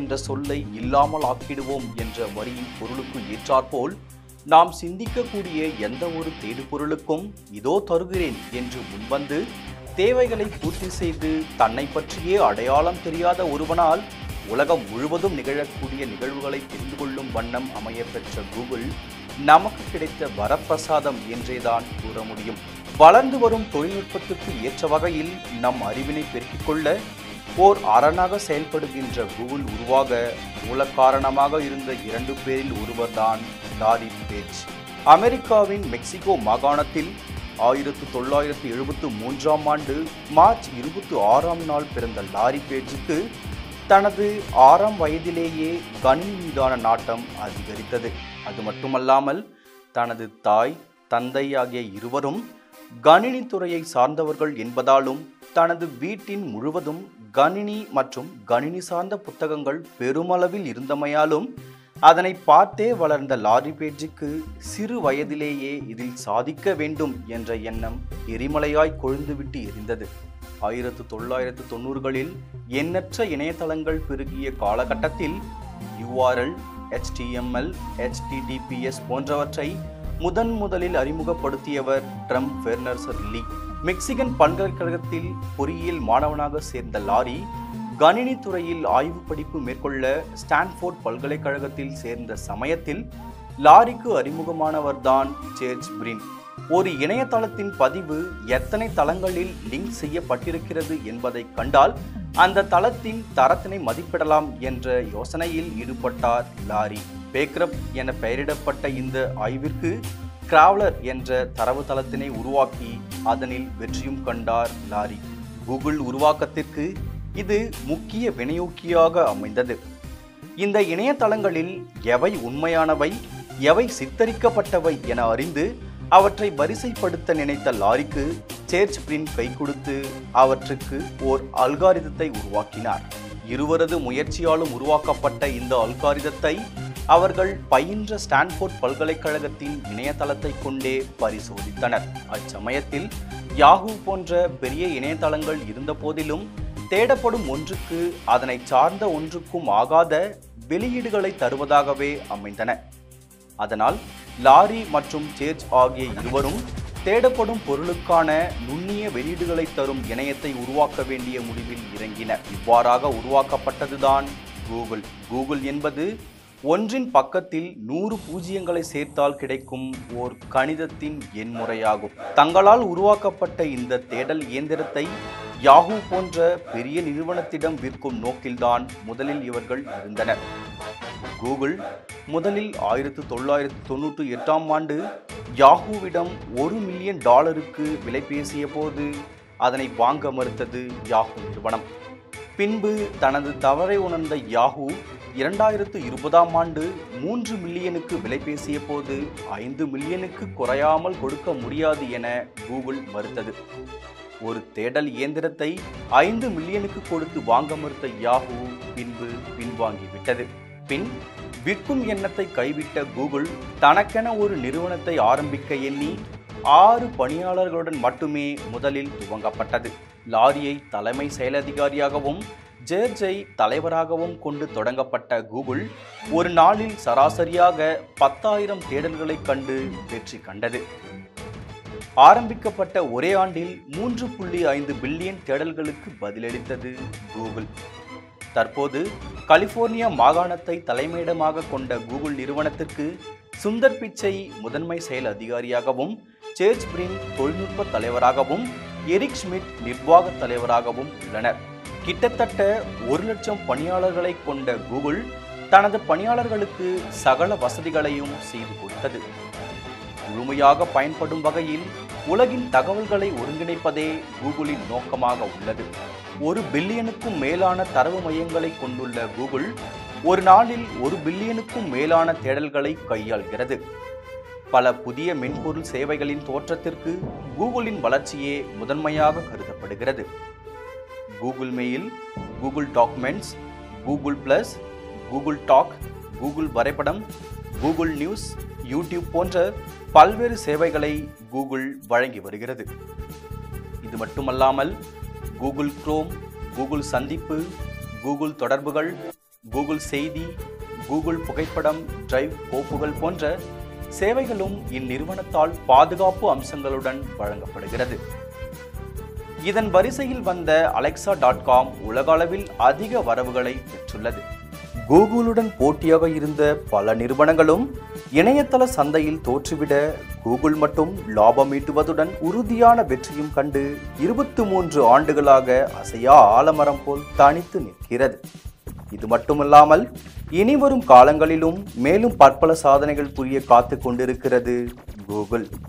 என்ற சொல்லை இல்லாமல் ஆக்கிடுவோம் என்ற வரியின் பொருளுக்கு ஏற்றாற்போல் நாம் சிந்திக்கக்கூடிய எந்த ஒரு தேடு பொருளுக்கும் இதோ தருகிறேன் என்று முன்வந்து தேவைகளை பூர்த்தி செய்து தன்னை பற்றியே அடையாளம் தெரியாத ஒருவனால் உலகம் முழுவதும் நிகழக்கூடிய நிகழ்வுகளை தெரிந்து கொள்ளும் வண்ணம் அமையப்பெற்ற கூகுள் நமக்கு கிடைத்த வரப்பிரசாதம் என்றேதான் கூற முடியும் வளர்ந்து வரும் தொழில்நுட்பத்துக்கு ஏற்ற வகையில் நம் அறிவினை பெருக்கிக் கொள்ள ஓர் அரணாக செயல்படுகின்ற கூகுள் உருவாக மூல காரணமாக இருந்த இரண்டு பேரில் ஒருவர்தான் லாரி பேஜ் அமெரிக்காவின் மெக்சிகோ மாகாணத்தில் ஆயிரத்து தொள்ளாயிரத்து எழுபத்து மூன்றாம் ஆண்டு மார்ச் இருபத்தி ஆறாம் நாள் பிறந்த லாரி பேஜுக்கு தனது ஆறாம் வயதிலேயே கணினி மீதான நாட்டம் அதிகரித்தது அது மட்டுமல்லாமல் தனது தாய் தந்தை ஆகிய இருவரும் கணினி துறையை சார்ந்தவர்கள் என்பதாலும் தனது வீட்டின் முழுவதும் கணினி மற்றும் கணினி சார்ந்த புத்தகங்கள் பெருமளவில் இருந்தமையாலும் அதனை பார்த்தே வளர்ந்த லாரி பேஜுக்கு சிறு வயதிலேயே இதில் சாதிக்க வேண்டும் என்ற எண்ணம் எரிமலையாய் கொழுந்துவிட்டு எரிந்தது ஆயிரத்து தொள்ளாயிரத்து தொண்ணூறுகளில் எண்ணற்ற இணையதளங்கள் பெருகிய காலகட்டத்தில் யூஆர்எல் HTML HTTPS போன்றவற்றை முதன் முதலில் அறிமுகப்படுத்தியவர் ட்ரம் ஃபெர்னர்சர் லீ மெக்சிகன் பல்கலைக்கழகத்தில் பொறியியல் மாணவனாக சேர்ந்த லாரி கணினி துறையில் ஆய்வு படிப்பு மேற்கொள்ள ஸ்டான்ஃபோர்ட் பல்கலைக்கழகத்தில் சேர்ந்த சமயத்தில் லாரிக்கு அறிமுகமானவர்தான் சேர்ஜ் பிரின் ஒரு இணையதளத்தின் பதிவு எத்தனை தளங்களில் லிங்க் செய்யப்பட்டிருக்கிறது என்பதை கண்டால் அந்த தளத்தின் தரத்தினை மதிப்பிடலாம் என்ற யோசனையில் ஈடுபட்டார் லாரி பேக்ரப் என பெயரிடப்பட்ட இந்த ஆய்விற்கு கிராவலர் என்ற தரவுத்தளத்தினை உருவாக்கி அதனில் வெற்றியும் கண்டார் லாரி கூகுள் உருவாக்கத்திற்கு இது முக்கிய வினையூக்கியாக அமைந்தது இந்த இணையதளங்களில் எவை உண்மையானவை எவை சித்தரிக்கப்பட்டவை என அறிந்து அவற்றை வரிசைப்படுத்த நினைத்த லாரிக்கு சேர்ச் பிரின் கை கொடுத்து அவற்றுக்கு ஓர் அல்காரிதத்தை உருவாக்கினார் இருவரது முயற்சியாலும் உருவாக்கப்பட்ட இந்த அல்காரிதத்தை அவர்கள் பயின்ற ஸ்டான்ஃபோர்ட் பல்கலைக்கழகத்தின் இணையதளத்தை கொண்டே பரிசோதித்தனர் அச்சமயத்தில் யாஹூ போன்ற பெரிய இணையதளங்கள் இருந்த போதிலும் தேடப்படும் ஒன்றுக்கு அதனை சார்ந்த ஒன்றுக்கும் ஆகாத வெளியீடுகளை தருவதாகவே அமைந்தன அதனால் லாரி மற்றும் சேர்ஜ் ஆகிய இருவரும் தேடப்படும் பொருளுக்கான நுண்ணிய வெளியீடுகளை தரும் இணையத்தை உருவாக்க வேண்டிய முடிவில் இறங்கினர் இவ்வாறாக உருவாக்கப்பட்டதுதான் கூகுள் கூகுள் என்பது ஒன்றின் பக்கத்தில் நூறு பூஜ்ஜியங்களை சேர்த்தால் கிடைக்கும் ஓர் கணிதத்தின் எண்முறையாகும் தங்களால் உருவாக்கப்பட்ட இந்த தேடல் இயந்திரத்தை யாஹூ போன்ற பெரிய நிறுவனத்திடம் விற்கும் நோக்கில்தான் முதலில் இவர்கள் இருந்தனர் கூகுள் முதலில் ஆயிரத்து தொள்ளாயிரத்து தொண்ணூற்றி எட்டாம் ஆண்டு யாஹூவிடம் ஒரு மில்லியன் டாலருக்கு விலை பேசிய போது அதனை வாங்க மறுத்தது யாஹூ நிறுவனம் பின்பு தனது தவறை உணர்ந்த யாஹூ இரண்டாயிரத்து இருபதாம் ஆண்டு மூன்று மில்லியனுக்கு விலை பேசிய போது ஐந்து மில்லியனுக்கு குறையாமல் கொடுக்க முடியாது என கூகுள் மறுத்தது ஒரு தேடல் இயந்திரத்தை ஐந்து மில்லியனுக்கு கொடுத்து வாங்க மறுத்த யாஹூ பின்பு பின்வாங்கிவிட்டது பின் விற்கும் எண்ணத்தை கைவிட்ட கூகுள் தனக்கென ஒரு நிறுவனத்தை ஆரம்பிக்க எண்ணி ஆறு பணியாளர்களுடன் மட்டுமே முதலில் துவங்கப்பட்டது லாரியை தலைமை செயலதிகாரியாகவும் ஜேர்ஜை தலைவராகவும் கொண்டு தொடங்கப்பட்ட கூகுள் ஒரு நாளில் சராசரியாக பத்தாயிரம் தேடல்களை கண்டு வெற்றி கண்டது ஆரம்பிக்கப்பட்ட ஒரே ஆண்டில் மூன்று புள்ளி ஐந்து பில்லியன் தேடல்களுக்கு பதிலளித்தது கூகுள் தற்போது கலிபோர்னியா மாகாணத்தை தலைமையிடமாக கொண்ட கூகுள் நிறுவனத்திற்கு சுந்தர் பிச்சை முதன்மை செயல் அதிகாரியாகவும் சேர்ஜ் பிரின் தொழில்நுட்ப தலைவராகவும் எரிக் ஸ்மித் நிர்வாக தலைவராகவும் உள்ளனர் கிட்டத்தட்ட ஒரு லட்சம் பணியாளர்களை கொண்ட கூகுள் தனது பணியாளர்களுக்கு சகல வசதிகளையும் செய்து கொடுத்தது முழுமையாக பயன்படும் வகையில் உலகின் தகவல்களை ஒருங்கிணைப்பதே கூகுளின் நோக்கமாக உள்ளது ஒரு பில்லியனுக்கும் மேலான தரவு மையங்களை கொண்டுள்ள கூகுள் ஒரு நாளில் ஒரு பில்லியனுக்கும் மேலான தேடல்களை கையாள்கிறது பல புதிய மென்பொருள் சேவைகளின் தோற்றத்திற்கு கூகுளின் வளர்ச்சியே முதன்மையாக கருதப்படுகிறது Google Mail Google Documents Google Plus Google Talk Google வரைபடம் கூகுள் நியூஸ் யூடியூப் போன்ற பல்வேறு சேவைகளை கூகுள் வழங்கி வருகிறது இது மட்டுமல்லாமல் கூகுள் குரோம் கூகுள் சந்திப்பு கூகுள் தொடர்புகள் கூகுள் செய்தி கூகுள் புகைப்படம் டிரைவ் கோப்புகள் போன்ற சேவைகளும் இந்நிறுவனத்தால் பாதுகாப்பு அம்சங்களுடன் வழங்கப்படுகிறது இதன் வரிசையில் வந்த அலெக்சா டாட் காம் உலக அளவில் அதிக வரவுகளை பெற்றுள்ளது கூகுளுடன் போட்டியாக இருந்த பல நிறுவனங்களும் இணையதள சந்தையில் தோற்றுவிட கூகுள் மட்டும் லாபம் ஈட்டுவதுடன் உறுதியான வெற்றியும் கண்டு இருபத்தி மூன்று ஆண்டுகளாக அசையா ஆலமரம் போல் தனித்து நிற்கிறது இது மட்டுமல்லாமல் இனிவரும் காலங்களிலும் மேலும் பற்பல சாதனைகள் புரிய காத்து கொண்டிருக்கிறது கூகுள்